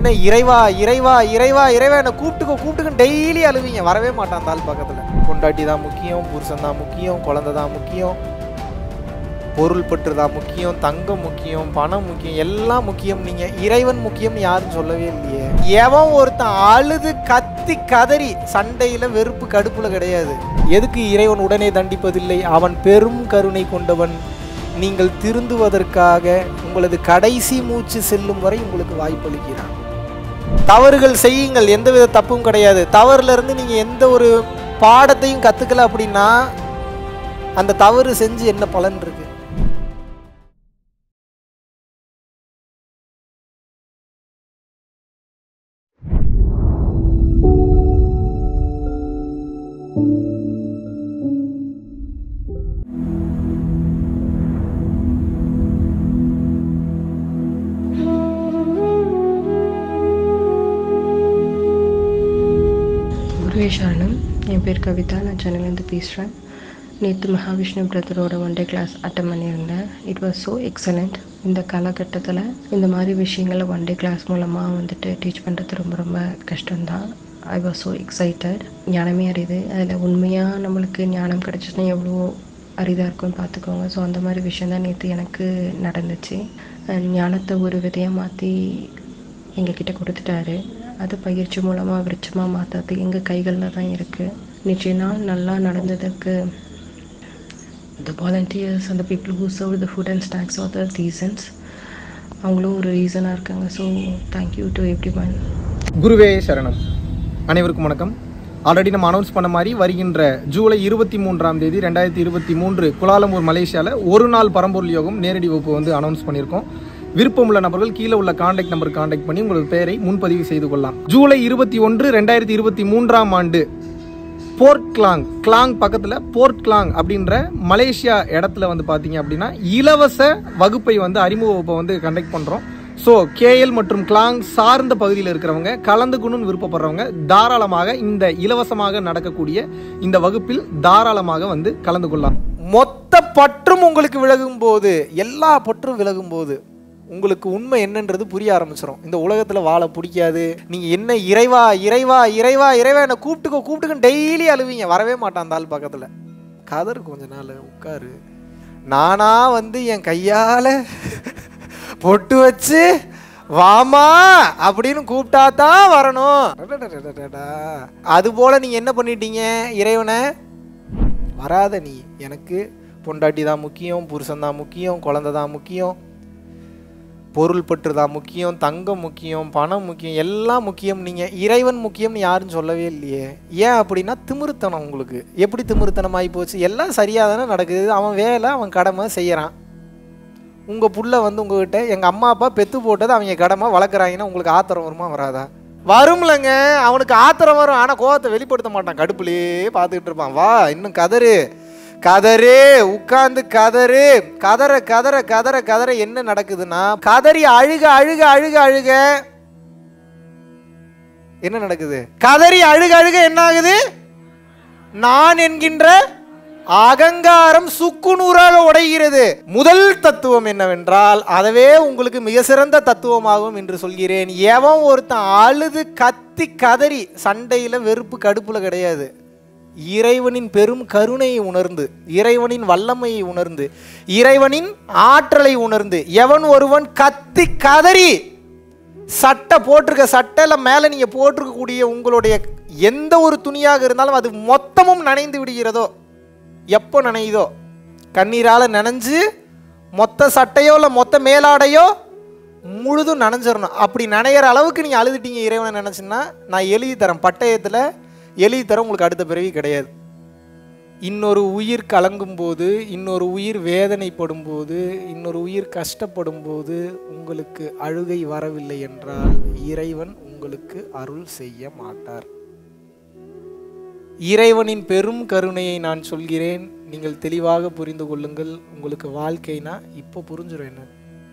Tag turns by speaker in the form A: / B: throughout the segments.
A: என்ன இறைவா இறைவா இறைவா இறைவா என்னை கூப்பிட்டுக்கோ கூப்பிட்டுக்கோ டெய்லி அழுவீங்க வரவே மாட்டான் அந்த ஆள் பக்கத்தில் பொண்டாட்டி தான் முக்கியம் புருஷன் தான் முக்கியம் குழந்தை தான் முக்கியம் பொருள் பற்று தான் முக்கியம் தங்கம் முக்கியம் பணம் முக்கியம் எல்லாம் முக்கியம் நீங்க இறைவன் முக்கியம் யாரும் சொல்லவே இல்லையே எவன் ஒருத்தன் அழுது கத்தி கதறி சண்டையில வெறுப்பு கடுப்புல கிடையாது எதுக்கு இறைவன் உடனே தண்டிப்பதில்லை அவன் பெரும் கருணை கொண்டவன் நீங்கள் திருந்துவதற்காக உங்களது கடைசி மூச்சு செல்லும் வரை உங்களுக்கு வாய்ப்பளிக்கிறான் தவறுகள் செய்யுங்கள் எந்தவித தப்பும் கிடையாது தவறுல இருந்து நீங்க எந்த ஒரு பாடத்தையும் கத்துக்கல அப்படின்னா அந்த தவறு செஞ்சு என்ன பலன் இருக்கு
B: குருவே சரணம் என் பேர் கவிதா நான் சென்னையிலேருந்து பேசுகிறேன் நேற்று மகாவிஷ்ணு பிரதரோட ஒன் டே கிளாஸ் அட்டன் பண்ணியிருந்தேன் இட் வாஸ் ஸோ எக்ஸலண்ட் இந்த காலகட்டத்தில் இந்த மாதிரி விஷயங்களை ஒன் டே கிளாஸ் மூலமாக வந்துட்டு டீச் பண்ணுறது ரொம்ப ரொம்ப கஷ்டம்தான் ஐ வாஸ் ஸோ எக்ஸைட்டட் ஞானமே அறியுது அதில் உண்மையாக நம்மளுக்கு ஞானம் கிடச்சிச்சுன்னா எவ்வளோ அரிதாக இருக்கும்னு பார்த்துக்கோங்க ஸோ அந்த மாதிரி விஷயம் தான் நேற்று எனக்கு நடந்துச்சு அஹ் ஞானத்தை ஒரு விதையாக மாற்றி எங்ககிட்ட கொடுத்துட்டாரு அது பயிற்சி மூலமாக விருட்சமாக மாற்றது எங்கள் கைகளில் தான் இருக்குது நிச்சய நாள் நல்லா நடந்ததுக்கு the volunteers and the people who serve the food and snacks are the reasons அவங்களும் ஒரு ரீசனாக இருக்காங்க so thank you to everyone
A: குருவே சரணம் அனைவருக்கும் வணக்கம் ஆல்ரெடி நம்ம அனௌன்ஸ் பண்ண மாதிரி வருகின்ற ஜூலை இருபத்தி மூன்றாம் தேதி ரெண்டாயிரத்தி இருபத்தி மூன்று குலாலம்பூர் மலேசியாவில் ஒரு நாள் பரம்பொருள் யோகம் நேரடி வகுப்பு வந்து அனௌன்ஸ் பண்ணியிருக்கோம் விருப்பமுள்ள நபர்கள் கீழே உள்ள காண்டாக்ட் நம்பர் காண்டாக்ட் பண்ணி உங்களது பெயரை முன்பதிவு செய்து கொள்ளலாம் ஜூலை இருபத்தி ஒன்று ரெண்டாயிரத்தி இருபத்தி மூன்றாம் ஆண்டு போர்ட் கிளாங் கிளாங் பக்கத்தில் போர்ட் கிளாங் அப்படின்ற மலேசியா இடத்துல வந்து பார்த்தீங்க அப்படின்னா இலவச வகுப்பை வந்து அறிமுக வகுப்பை வந்து கண்டக்ட் பண்ணுறோம் ஸோ கேஎல் மற்றும் கிளாங் சார்ந்த பகுதியில் இருக்கிறவங்க கலந்துக்கணும்னு விருப்பப்படுறவங்க தாராளமாக இந்த இலவசமாக நடக்கக்கூடிய இந்த வகுப்பில் தாராளமாக வந்து கலந்து கொள்ளலாம் மொத்த பற்றும் உங்களுக்கு விலகும் போது எல்லா பற்றும் விலகும் போது உங்களுக்கு உண்மை என்னன்றது புரிய ஆரம்பிச்சிடும் இந்த உலகத்தில் வாழ பிடிக்காது நீங்கள் என்ன இறைவா இறைவா இறைவா இறைவா என்னை கூப்பிட்டுக்கோ கூப்பிட்டுக்கோ டெய்லி அழுவீங்க வரவே மாட்டான் அந்த ஆள் பக்கத்தில் கதறு கொஞ்ச நாள் உட்காரு நானா வந்து என் கையால் பொட்டு வச்சு வாமா அப்படின்னு கூப்பிட்டா தான் வரணும் அடடடடடடா. அது போல நீங்க என்ன பண்ணிட்டீங்க இறைவனை வராத நீ எனக்கு பொண்டாட்டி தான் முக்கியம் புருஷன் தான் முக்கியம் குழந்தை தான் முக்கியம் பொருள் பற்று தான் முக்கியம் தங்கம் முக்கியம் பணம் முக்கியம் எல்லாம் முக்கியம் நீங்கள் இறைவன் முக்கியம்னு யாரும் சொல்லவே இல்லையே ஏன் அப்படின்னா திமிருத்தனம் உங்களுக்கு எப்படி திமிருத்தனம் ஆகி போச்சு எல்லாம் சரியாக தானே நடக்குது அவன் வேலை அவன் கடமை செய்கிறான் உங்கள் புள்ள வந்து உங்ககிட்ட எங்கள் அம்மா அப்பா பெத்து போட்டது அவங்க கடமை வளர்க்குறாங்கன்னா உங்களுக்கு ஆத்திரம் வருமா வராதா வரும்லங்க அவனுக்கு ஆத்திரம் வரும் ஆனால் கோவத்தை வெளிப்படுத்த மாட்டான் கடுப்புலேயே பார்த்துக்கிட்டு இருப்பான் வா இன்னும் கதறு கதறு உட்கார்ந்து கதறு கதற கதற கதற கதற என்ன நடக்குதுன்னா கதறி அழுக அழுக அழுக அழுக என்ன நடக்குது கதறி அழுக அழுக என்ன ஆகுது நான் என்கின்ற அகங்காரம் சுக்குநூறாக உடைகிறது முதல் தத்துவம் என்னவென்றால் அதவே உங்களுக்கு மிக சிறந்த தத்துவமாகும் என்று சொல்கிறேன் எவன் ஒருத்தன் அழுது கத்தி கதறி சண்டையில வெறுப்பு கடுப்புல கிடையாது இறைவனின் பெரும் கருணையை உணர்ந்து இறைவனின் வல்லமையை உணர்ந்து இறைவனின் ஆற்றலை உணர்ந்து எவன் ஒருவன் கத்தி கதறி சட்டை போட்டிருக்க சட்டையில் மேலே நீங்கள் போட்டிருக்கக்கூடிய உங்களுடைய எந்த ஒரு துணியாக இருந்தாலும் அது மொத்தமும் நனைந்து விடுகிறதோ எப்போ நனையுதோ கண்ணீரால் நனைஞ்சு மொத்த சட்டையோ இல்லை மொத்த மேலாடையோ முழுதும் நனைஞ்சிடணும் அப்படி நனையிற அளவுக்கு நீங்கள் அழுதுட்டீங்க இறைவனை நினச்சின்னா நான் எழுதி தரேன் பட்டயத்தில் எழுதி தரேன் உங்களுக்கு அடுத்த பிறவி கிடையாது இன்னொரு உயிர் கலங்கும் போது இன்னொரு உயிர் வேதனைப்படும் போது இன்னொரு உயிர் கஷ்டப்படும் போது உங்களுக்கு அழுகை வரவில்லை என்றால் இறைவன் உங்களுக்கு அருள் செய்ய மாட்டார் இறைவனின் பெரும் கருணையை நான் சொல்கிறேன் நீங்கள் தெளிவாக புரிந்து கொள்ளுங்கள் உங்களுக்கு வாழ்க்கைனா இப்போ புரிஞ்சிடும் என்ன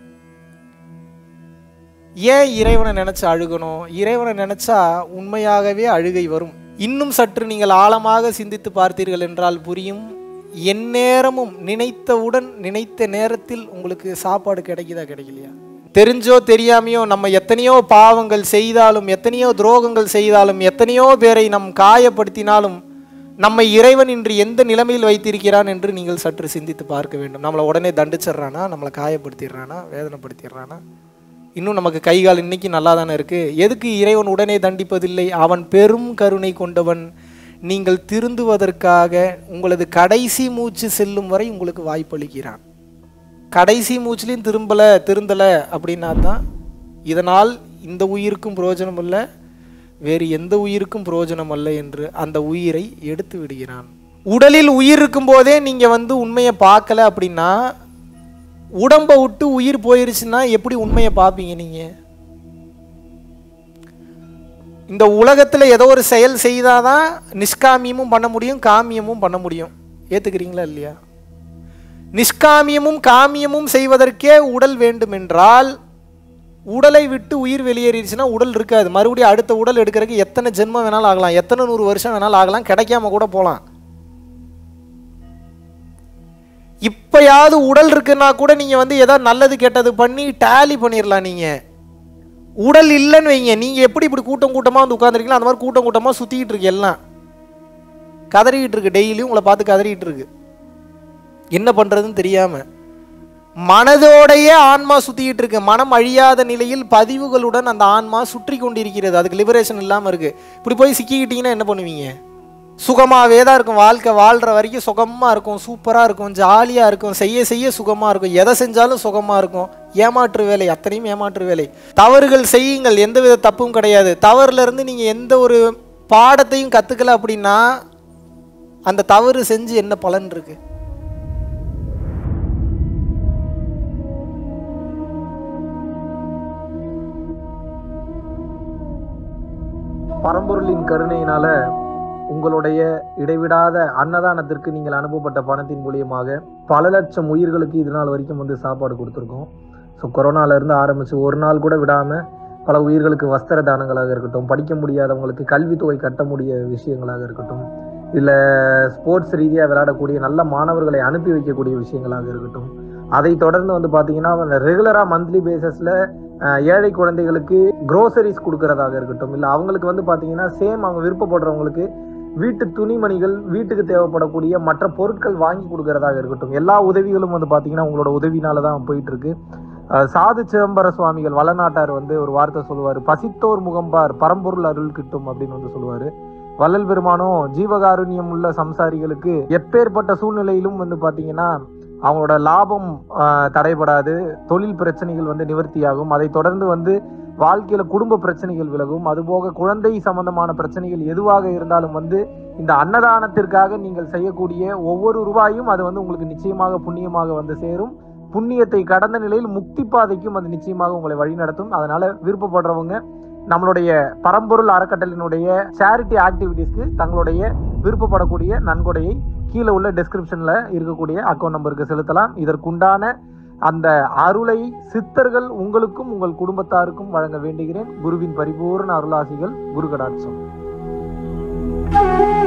A: ஏன் இறைவனை நினைச்சு அழுகணும் இறைவனை நினைச்சா உண்மையாகவே அழுகை வரும் இன்னும் சற்று நீங்கள் ஆழமாக சிந்தித்து பார்த்தீர்கள் என்றால் புரியும் எந்நேரமும் நினைத்தவுடன் நினைத்த நேரத்தில் உங்களுக்கு சாப்பாடு கிடைக்குதா கிடைக்கலையா தெரிஞ்சோ தெரியாமையோ நம்ம எத்தனையோ பாவங்கள் செய்தாலும் எத்தனையோ துரோகங்கள் செய்தாலும் எத்தனையோ பேரை நம் காயப்படுத்தினாலும் நம்மை இறைவன் இன்று எந்த நிலைமையில் வைத்திருக்கிறான் என்று நீங்கள் சற்று சிந்தித்து பார்க்க வேண்டும் நம்மளை உடனே தண்டிச்சிடுறானா நம்மளை காயப்படுத்திடுறானா வேதனைப்படுத்திடுறானா இன்னும் நமக்கு கை கால் இன்னைக்கு நல்லா தானே இருக்கு எதுக்கு இறைவன் உடனே தண்டிப்பதில்லை அவன் பெரும் கருணை கொண்டவன் நீங்கள் திருந்துவதற்காக உங்களது கடைசி மூச்சு செல்லும் வரை உங்களுக்கு வாய்ப்பளிக்கிறான் கடைசி மூச்சுலையும் திரும்பலை திருந்தலை அப்படின்னா தான் இதனால் இந்த உயிருக்கும் பிரயோஜனம் இல்லை வேறு எந்த உயிருக்கும் பிரயோஜனம் அல்ல என்று அந்த உயிரை எடுத்து விடுகிறான் உடலில் உயிர் இருக்கும்போதே நீங்கள் வந்து உண்மையை பார்க்கல அப்படின்னா உடம்பை விட்டு உயிர் போயிருச்சுன்னா எப்படி உண்மையை பார்ப்பீங்க நீங்கள் இந்த உலகத்தில் ஏதோ ஒரு செயல் செய்தாதான் நிஷ்காமியமும் பண்ண முடியும் காமியமும் பண்ண முடியும் ஏற்றுக்கிறீங்களா இல்லையா நிஷ்காமியமும் காமியமும் செய்வதற்கே உடல் வேண்டுமென்றால் உடலை விட்டு உயிர் வெளியேறிடுச்சுன்னா உடல் இருக்காது மறுபடியும் அடுத்த உடல் எடுக்கிறதுக்கு எத்தனை ஜென்மம் வேணாலும் ஆகலாம் எத்தனை நூறு வருஷம் வேணாலும் ஆகலாம் கிடைக்காம கூட போகலாம் இப்பயாவது உடல் இருக்குன்னா கூட நீங்கள் வந்து ஏதாவது நல்லது கெட்டது பண்ணி டேலி பண்ணிடலாம் நீங்கள் உடல் இல்லைன்னு வைங்க நீங்கள் எப்படி இப்படி கூட்டம் கூட்டமாக வந்து உட்காந்துருக்கீங்களோ அந்த மாதிரி கூட்டம் கூட்டமாக சுற்றிக்கிட்டு இருக்கு எல்லாம் கதறிக்கிட்டு இருக்கு டெய்லியும் உங்களை பார்த்து கதறிக்கிட்டு இருக்கு என்ன பண்ணுறதுன்னு தெரியாமல் மனதோடையே ஆன்மா சுற்றிக்கிட்டு இருக்கு மனம் அழியாத நிலையில் பதிவுகளுடன் அந்த ஆன்மா சுற்றி கொண்டிருக்கிறது அதுக்கு லிபரேஷன் இல்லாமல் இருக்கு இப்படி போய் சிக்கிக்கிட்டீங்கன்னா என்ன பண்ணுவீங்க சுகமாகவே தான் இருக்கும் வாழ்க்கை வாழ்கிற வரைக்கும் சுகமாக இருக்கும் சூப்பராக இருக்கும் ஜாலியாக இருக்கும் செய்ய செய்ய சுகமாக இருக்கும் எதை செஞ்சாலும் சுகமாக இருக்கும் ஏமாற்று வேலை அத்தனையும் ஏமாற்று வேலை தவறுகள் செய்யுங்கள் எந்தவித தப்பும் கிடையாது தவறுல இருந்து நீங்கள் எந்த ஒரு பாடத்தையும் கற்றுக்கல அப்படின்னா அந்த தவறு செஞ்சு என்ன பலன் இருக்கு பரம்பொருளின் கருணையினால உங்களுடைய இடைவிடாத அன்னதானத்திற்கு நீங்கள் அனுப்பப்பட்ட பணத்தின் மூலியமாக பல லட்சம் உயிர்களுக்கு இது நாள் வரைக்கும் வந்து சாப்பாடு கொடுத்துருக்கோம் ஸோ கொரோனாலேருந்து ஆரம்பித்து ஒரு நாள் கூட விடாமல் பல உயிர்களுக்கு வஸ்திர தானங்களாக இருக்கட்டும் படிக்க முடியாதவங்களுக்கு கல்வித்தொகை கட்ட முடிய விஷயங்களாக இருக்கட்டும் இல்லை ஸ்போர்ட்ஸ் ரீதியாக விளையாடக்கூடிய நல்ல மாணவர்களை அனுப்பி வைக்கக்கூடிய விஷயங்களாக இருக்கட்டும் அதை தொடர்ந்து வந்து பார்த்தீங்கன்னா ரெகுலராக மந்த்லி பேசிஸில் ஏழை குழந்தைகளுக்கு க்ரோசரிஸ் கொடுக்கறதாக இருக்கட்டும் இல்லை அவங்களுக்கு வந்து பார்த்தீங்கன்னா சேம் அவங்க விருப்பப்படுறவங்களுக்கு வீட்டு துணிமணிகள் வீட்டுக்கு தேவைப்படக்கூடிய மற்ற பொருட்கள் வாங்கி கொடுக்கறதாக இருக்கட்டும் எல்லா உதவிகளும் வந்து பார்த்தீங்கன்னா உங்களோட உதவினால தான் போயிட்டு இருக்கு அஹ் சாது சிதம்பர சுவாமிகள் வளநாட்டார் வந்து ஒரு வார்த்தை சொல்லுவார் பசித்தோர் முகம்பார் பரம்பொருள் அருள் கிட்டும் அப்படின்னு வந்து சொல்லுவார் வள்ளல் பெருமானும் ஜீவகாருண்யம் உள்ள சம்சாரிகளுக்கு எப்பேற்பட்ட சூழ்நிலையிலும் வந்து பார்த்தீங்கன்னா அவங்களோட லாபம் ஆஹ், தடைபடாது தொழில் பிரச்சனைகள் வந்து நிவர்த்தியாகும் அதை தொடர்ந்து வந்து வாழ்க்கையில குடும்ப பிரச்சனைகள் விலகும் அதுபோக குழந்தை சம்பந்தமான பிரச்சனைகள் எதுவாக இருந்தாலும் வந்து இந்த அன்னதானத்திற்காக நீங்கள் செய்யக்கூடிய ஒவ்வொரு ரூபாயும் அது வந்து உங்களுக்கு நிச்சயமாக புண்ணியமாக வந்து சேரும் புண்ணியத்தை கடந்த நிலையில் முக்தி பாதைக்கும் அது நிச்சயமாக உங்களை வழிநடத்தும் அதனால விருப்பப்படுறவங்க நம்மளுடைய பரம்பொருள் அறக்கட்டளினுடைய சேரிட்டி ஆக்டிவிட்டீஸ்க்கு தங்களுடைய விருப்பப்படக்கூடிய நன்கொடையை கீழே உள்ள டெஸ்கிரிப்ஷன்ல இருக்கக்கூடிய அக்கௌண்ட் நம்பருக்கு செலுத்தலாம் இதற்குண்டான அந்த அருளை சித்தர்கள் உங்களுக்கும் உங்கள் குடும்பத்தாருக்கும் வழங்க வேண்டுகிறேன் குருவின் பரிபூர்ண அருளாசிகள் குரு கடாட்சம்